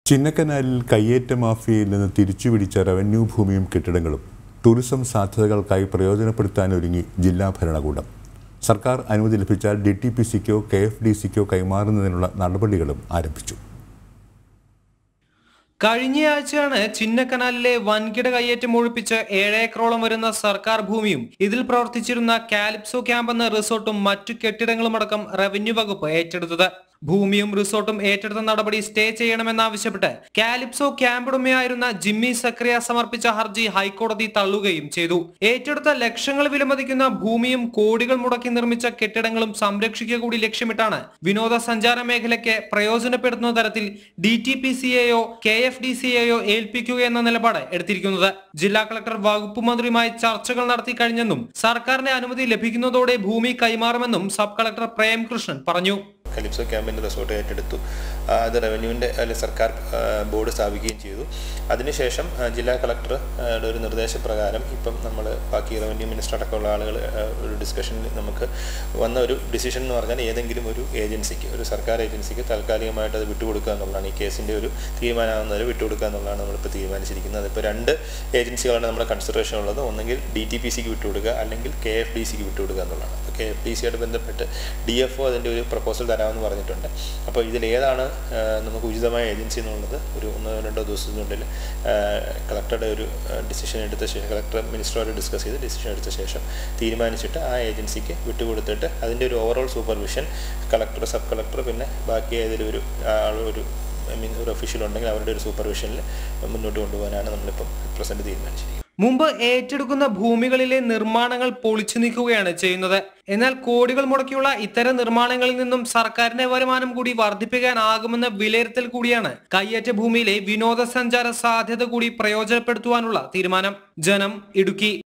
ചിന്നക്കനാലിൽ കയ്യേറ്റ മാഫിയയിൽ നിന്ന് തിരിച്ചുപിടിച്ച റവന്യൂ ഭൂമിയും കെട്ടിടങ്ങളും ടൂറിസം സാധ്യതകൾക്കായി പ്രയോജനപ്പെടുത്താനൊരുങ്ങി ജില്ലാ ഭരണകൂടം സർക്കാർ അനുമതി ലഭിച്ചാൽ ഡി ടി പി സിക്കോ കെ എഫ് ഡി സിക്കോ കൈമാറുന്നതിനുള്ള നടപടികളും ആരംഭിച്ചു കഴിഞ്ഞയാഴ്ചയാണ് ചിന്നക്കനാലിലെ വൻകിട കയ്യേറ്റം ഒഴിപ്പിച്ച് ഏഴേക്കറോളം വരുന്ന സർക്കാർ ഭൂമിയും ഇതിൽ പ്രവർത്തിച്ചിരുന്ന കാലിപ്സോ ക്യാമ്പ് എന്ന റിസോർട്ടും മറ്റു കെട്ടിടങ്ങളുമടക്കം റവന്യൂ വകുപ്പ് ഏറ്റെടുത്തത് ഭൂമിയും റിസോർട്ടും ഏറ്റെടുത്ത നടപടി സ്റ്റേ ചെയ്യണമെന്നാവശ്യപ്പെട്ട് കാലിപ്സോ ക്യാമ്പ് ഉടമയായിരുന്ന ജിമ്മി സക്രിയ സമർപ്പിച്ച ഹർജി ഹൈക്കോടതി തള്ളുകയും ചെയ്തു ഏറ്റെടുത്ത ലക്ഷങ്ങൾ വിലമതിക്കുന്ന ഭൂമിയും കോടികൾ മുടക്കി നിർമ്മിച്ച കെട്ടിടങ്ങളും സംരക്ഷിക്കുക കൂടി ലക്ഷ്യമിട്ടാണ് വിനോദസഞ്ചാര മേഖലയ്ക്ക് പ്രയോജനപ്പെടുത്തുന്ന തരത്തിൽ ഡി ടി പി സിയെയോ കെ എഫ് ഡി സിയെയോ ഏൽപ്പിക്കുക എന്ന നിലപാട് എടുത്തിരിക്കുന്നത് ജില്ലാ കളക്ടർ വകുപ്പ് മന്ത്രിയുമായി ചർച്ചകൾ നടത്തി കഴിഞ്ഞെന്നും സർക്കാരിന്റെ അനുമതി ലഭിക്കുന്നതോടെ ഭൂമി കൈമാറുമെന്നും സബ് കളക്ടർ പ്രേംകൃഷ്ണൻ പറഞ്ഞു കലിപ്സോ ക്യാമ്പിൻ്റെ റിസോർട്ട് ഏറ്റെടുത്തു ആ, അത് റവന്യൂവിൻ്റെ അല്ലെങ്കിൽ സർക്കാർ ആ, ബോർഡ് സ്ഥാപിക്കുകയും ചെയ്തു അതിനുശേഷം ആ, ജില്ലാ കളക്ടർ ആ, യുടെ ഒരു നിർദ്ദേശപ്രകാരം ഇപ്പം നമ്മൾ ബാക്കി റവന്യൂ മിനിസ്റ്റർ അടക്കമുള്ള ആളുകൾ ആ, ഒരു ഡിസ്കഷനിൽ നമുക്ക് വന്ന ഒരു ഡിസിഷൻ എന്ന് പറഞ്ഞാൽ ഏതെങ്കിലും ഒരു ഏജൻസിക്ക് ഒരു സർക്കാർ ഏജൻസിക്ക് താൽക്കാലികമായിട്ട് അത് വിട്ടുകൊടുക്കുക എന്നുള്ളതാണ് ഈ കേസിൻ്റെ ഒരു തീരുമാനമാകുന്നവരെ വിട്ടുകൊടുക്കുക എന്നുള്ളതാണ് നമ്മളിപ്പോൾ തീരുമാനിച്ചിരിക്കുന്നത് അതിപ്പോൾ രണ്ട് ഏജൻസികളാണ് നമ്മുടെ കൺസിഡറേഷൻ ഉള്ളത് ഒന്നെങ്കിൽ ഡി ടി പി സിക്ക് വിട്ടുകൊടുക്കുക അല്ലെങ്കിൽ കെ എഫ് ഡി സിക്ക് വിട്ടുകൊടുക്കുക എന്നുള്ളതാണ് അപ്പോൾ കെ എഫ് ഡി സിയായിട്ട് ബന്ധപ്പെട്ട് ഡി എഫ് ഒ അതിൻ്റെ ഒരു പ്രപ്പോസൽ തരാമെന്ന് പറഞ്ഞിട്ടുണ്ട് അപ്പോൾ ഇതിലേതാണ് ആ, നമുക്ക് ഉചിതമായ ഏജൻസി എന്നുള്ളത് ഒരു ഒന്നോ രണ്ടോ ദിവസത്തിനുള്ളിൽ കളക്ടറുടെ ഒരു ഡിസിഷൻ എടുത്ത ശേഷം കളക്ടർ മിനിസ്റ്ററുമായിട്ട് ഡിസ്കസ് ചെയ്ത് ഡിസിഷൻ എടുത്ത ശേഷം തീരുമാനിച്ചിട്ട് ആ ഏജൻസിക്ക് വിട്ടുകൊടുത്തിട്ട് അതിൻ്റെ ഒരു overall supervision collector sub collector പിന്നെ ബാക്കി ഏതെങ്കിലും ഒരു ആൾ ഒരു ഐ മീൻ ഒരു ഒഫീഷ്യൽ ഉണ്ടെങ്കിൽ അവരുടെ ഒരു സൂപ്പർവിഷനിൽ മുന്നോട്ട് കൊണ്ടുപോകാനാണ് നമ്മളിപ്പം പ്രസൻറ്റ് തീരുമാനിച്ചിരിക്കുന്നത് മുമ്പ് ഏറ്റെടുക്കുന്ന ഭൂമികളിലെ നിർമ്മാണങ്ങൾ പൊളിച്ചു നീക്കുകയാണ് ചെയ്യുന്നത് എന്നാൽ കോടികൾ മുടക്കിയുള്ള ഇത്തരം നിർമ്മാണങ്ങളിൽ നിന്നും സർക്കാരിന്റെ വരുമാനം കൂടി വർദ്ധിപ്പിക്കാനാകുമെന്ന വിലയിരുത്തൽ കൂടിയാണ് കയ്യേറ്റ ഭൂമിയിലെ വിനോദസഞ്ചാര സാധ്യത കൂടി പ്രയോജനപ്പെടുത്തുവാനുള്ള തീരുമാനം ജനം ഇടുക്കി